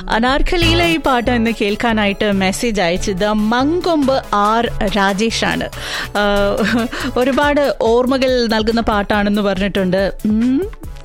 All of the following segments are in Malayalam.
അനാർക്കലിയിലെ ഈ പാട്ട് ഇന്ന് കേൾക്കാനായിട്ട് മെസ്സേജ് അയച്ചത് മങ്കൊമ്പ് ആർ രാജേഷാണ് ആഹ് ഒരുപാട് ഓർമ്മകൾ നൽകുന്ന പാട്ടാണെന്ന് പറഞ്ഞിട്ടുണ്ട് ഉം.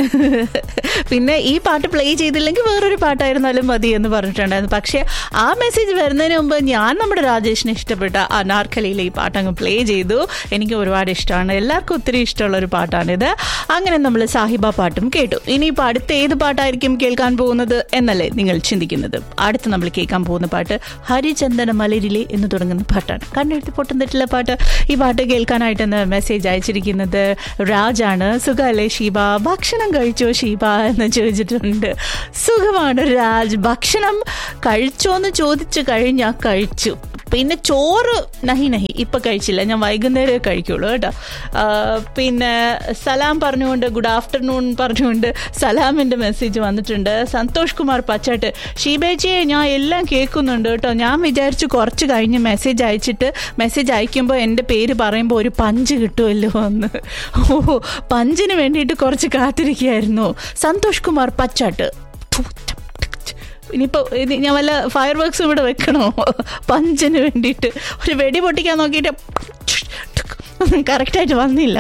പിന്നെ ഈ പാട്ട് പ്ലേ ചെയ്തില്ലെങ്കിൽ വേറൊരു പാട്ടായിരുന്നാലും മതി എന്ന് പറഞ്ഞിട്ടുണ്ടായിരുന്നു പക്ഷേ ആ മെസ്സേജ് വരുന്നതിന് മുമ്പ് ഞാൻ നമ്മുടെ രാജേഷിന് ഇഷ്ടപ്പെട്ട അനാർക്കലിയിലെ ഈ പാട്ട് അങ്ങ് പ്ലേ ചെയ്തു എനിക്ക് ഒരുപാട് ഇഷ്ടമാണ് എല്ലാവർക്കും ഒത്തിരി ഇഷ്ടമുള്ള ഒരു പാട്ടാണിത് അങ്ങനെ നമ്മൾ സാഹിബ പാട്ടും കേട്ടു ഇനിയിപ്പോൾ അടുത്ത ഏത് പാട്ടായിരിക്കും കേൾക്കാൻ പോകുന്നത് എന്നല്ലേ നിങ്ങൾ ചിന്തിക്കുന്നത് അടുത്ത് നമ്മൾ കേൾക്കാൻ പോകുന്ന പാട്ട് ഹരിചന്ദന മലരിലെ എന്ന് തുടങ്ങുന്ന പാട്ടാണ് കണ്ണെഴുത്തി പൊട്ടും തെറ്റില്ല പാട്ട് ഈ പാട്ട് കേൾക്കാനായിട്ടെന്ന് മെസ്സേജ് അയച്ചിരിക്കുന്നത് രാജാണ് സുഖമല്ലേ ഷീബ ഭക്ഷണം കഴിച്ചോ ഷീബ എന്ന് ചോദിച്ചിട്ടുണ്ട് സുഖമാണ് രാജ് ഭക്ഷണം കഴിച്ചോന്ന് ചോദിച്ചു കഴിഞ്ഞാൽ കഴിച്ചു പിന്നെ ചോറ് നഹി നഹി ഇപ്പം കഴിച്ചില്ല ഞാൻ വൈകുന്നേരം കഴിക്കുള്ളൂ കേട്ടോ ആ, പിന്നെ സലാം പറഞ്ഞുകൊണ്ട് ഗുഡ് ആഫ്റ്റർനൂൺ പറഞ്ഞുകൊണ്ട് സലാമിൻ്റെ മെസ്സേജ് വന്നിട്ടുണ്ട് സന്തോഷ് കുമാർ പച്ചാട്ട് ഷീബേച്ചിയെ ഞാൻ എല്ലാം കേൾക്കുന്നുണ്ട് കേട്ടോ ഞാൻ വിചാരിച്ചു കുറച്ച് കഴിഞ്ഞ് മെസ്സേജ് അയച്ചിട്ട് മെസ്സേജ് അയക്കുമ്പോൾ എൻ്റെ പേര് പറയുമ്പോൾ ഒരു പഞ്ച് കിട്ടുമല്ലോ എന്ന് ഓ പഞ്ചിന് വേണ്ടിയിട്ട് കുറച്ച് കാത്തിരിക്കുകയായിരുന്നു സന്തോഷ് കുമാർ പച്ചാട്ട് ഇനിയിപ്പോൾ ഇത് ഞാൻ വല്ല ഫയർ വർക്ക്സും ഇവിടെ വെക്കണോ പഞ്ചിന് വേണ്ടിയിട്ട് ഒരു വെടി പൊട്ടിക്കാൻ നോക്കിയിട്ട് കറക്റ്റായിട്ട് വന്നില്ല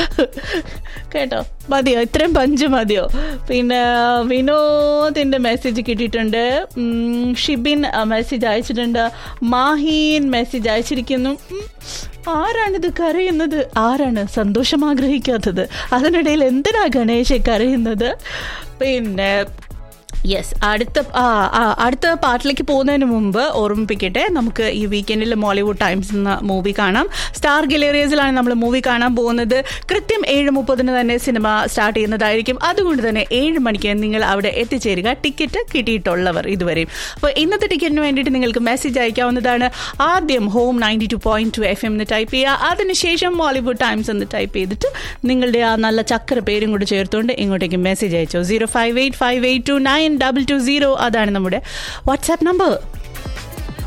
കേട്ടോ മതിയോ ഇത്രയും പഞ്ച് മതിയോ പിന്നെ വിനോദിൻ്റെ മെസ്സേജ് കിട്ടിയിട്ടുണ്ട് ഉം, ഷിബിൻ മെസ്സേജ് അയച്ചിട്ടുണ്ട് മാഹീൻ മെസ്സേജ് അയച്ചിരിക്കുന്നു ഉം, ആരാണിത് കരയുന്നത് ആരാണ് സന്തോഷം ആഗ്രഹിക്കാത്തത് അതിനിടയിൽ എന്തിനാ ഗണേശ കരയുന്നത് പിന്നെ യെസ് അടുത്ത ആ ആ, അടുത്ത പാട്ടിലേക്ക് പോകുന്നതിന് മുമ്പ് ഓർമ്മിപ്പിക്കട്ടെ നമുക്ക് ഈ വീക്കെൻഡിൽ മോളിവുഡ് ടൈംസ് എന്ന മൂവി കാണാം സ്റ്റാർ ഗിലേറിയസിലാണ് നമ്മൾ മൂവി കാണാൻ പോകുന്നത് കൃത്യം ഏഴ് മുപ്പതിന് തന്നെ സിനിമ സ്റ്റാർട്ട് ചെയ്യുന്നതായിരിക്കും അതുകൊണ്ട് തന്നെ ഏഴ് മണിക്ക് നിങ്ങൾ അവിടെ എത്തിച്ചേരുക ടിക്കറ്റ് കിട്ടിയിട്ടുള്ളവർ ഇതുവരെയും അപ്പോൾ ഇന്നത്തെ ടിക്കറ്റിന് വേണ്ടിയിട്ട് നിങ്ങൾക്ക് മെസ്സേജ് അയക്കാവുന്നതാണ് ആദ്യം home ninety two point two F M എന്ന് ടൈപ്പ് ചെയ്യുക അതിനുശേഷം മോളിവുഡ് ടൈംസ് എന്ന് ടൈപ്പ് ചെയ്തിട്ട് നിങ്ങളുടെ ആ നല്ല ചക്കര പേരും കൂടി ചേർത്തുകൊണ്ട് ഇങ്ങോട്ടേക്ക് മെസ്സേജ് അയച്ചോ zero five eight five eight two nine double two zero അതാണ് നമ്മുടെ വാട്സാപ്പ് നമ്പർ